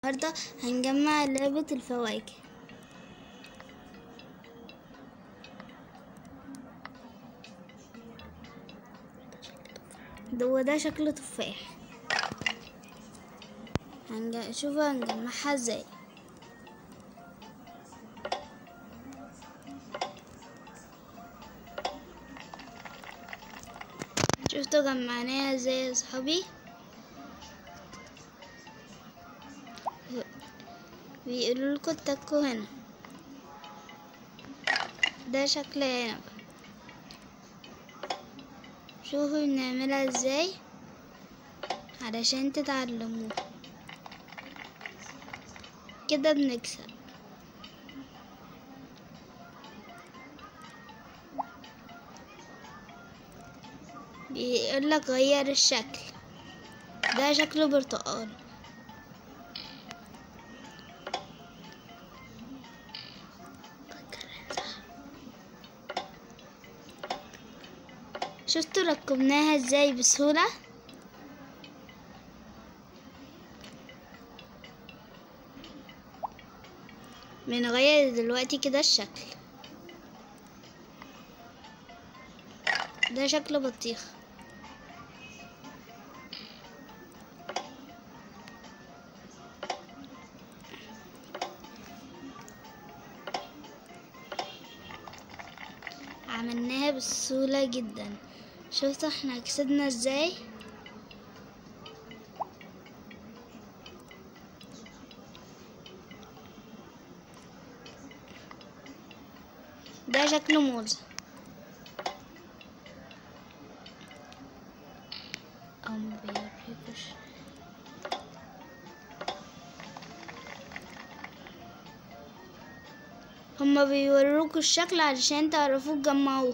النهاردة هنجمع لعبة الفواكه ده وده شكله تفاح هنج... شوفوا هنجمعها ازاي شفتوا جمعناها ازاي يا صحابي بيقولوا لكم اتكوا هنا ده شكل عنب شوفوا بنعملها ازاي علشان تتعلموها كده بنكسب بيقولك غير الشكل ده شكله برتقال شفتوا ركبناها ازاي بسهولة بنغير دلوقتي كده الشكل ده شكل بطيخ عملناها بسهولة جدا شفتوا احنا كسبنا ازاي ده شكله موزة أم بيوريكوش هما بيوروكوا الشكل علشان تعرفوا تجمعوه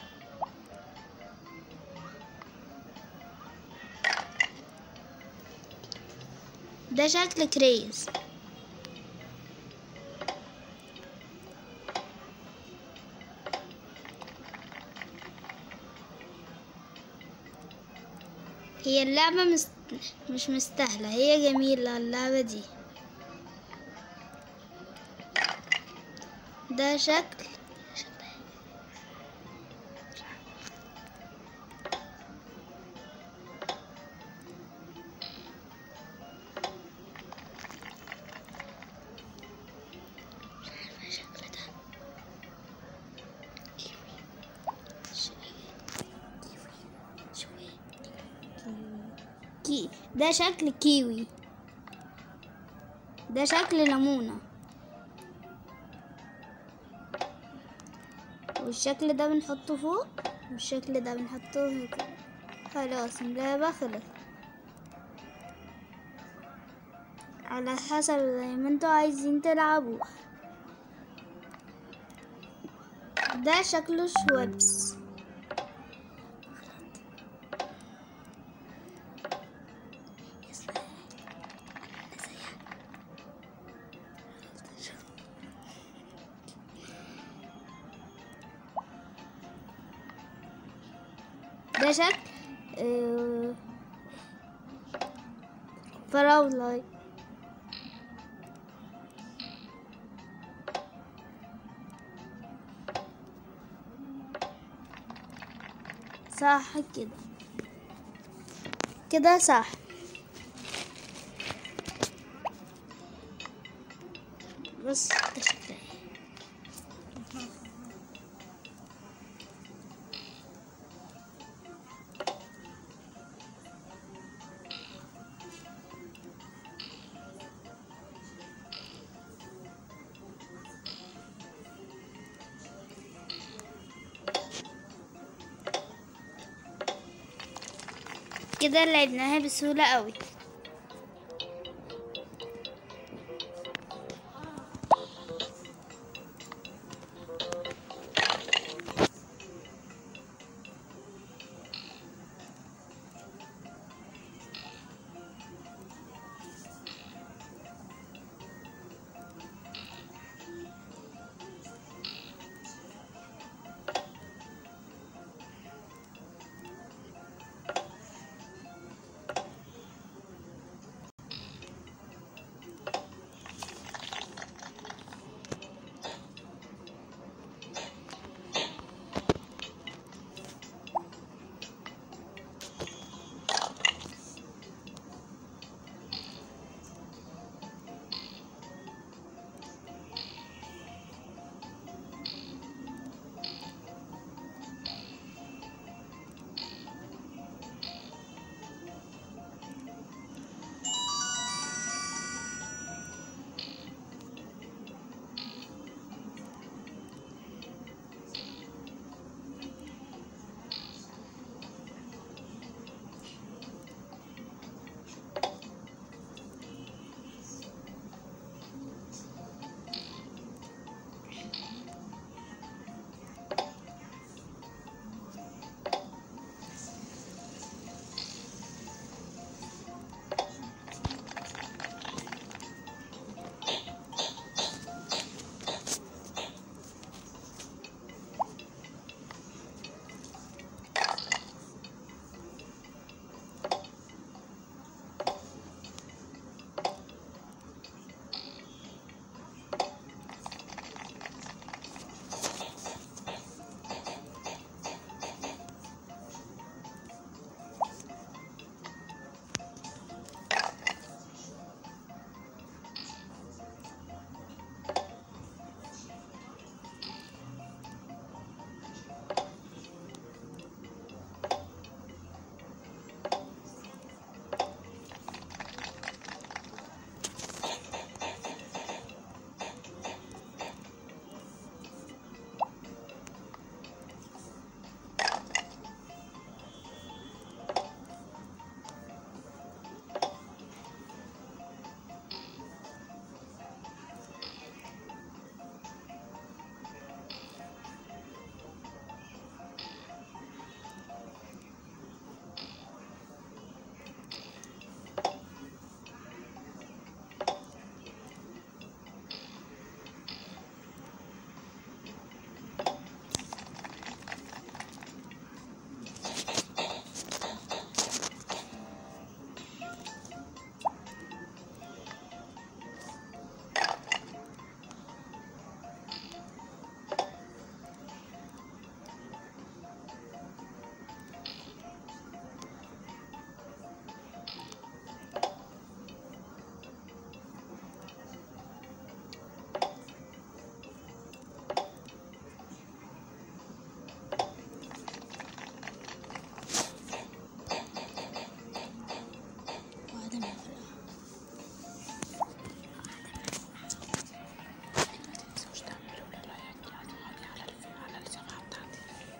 ده شكل كريز هي اللعبة مست... مش مستاهلة هي جميلة اللعبة دي ده شكل كي ده شكل كيوي ده شكل ليمونة والشكل ده بنحطه فوق والشكل ده بنحطه هنا خلاص اللعبة خلص على حسب زي ما انتوا عايزين تلعبوها ده شكله شويبس ده شكل آه، فراولة صح كده كده صح بص ده شكلها كده لعبناها بسهولة قوي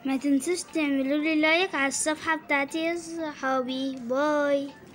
ما تنسوش تعملوا لي لايك على الصفحة بتاعتي يا صحابي باي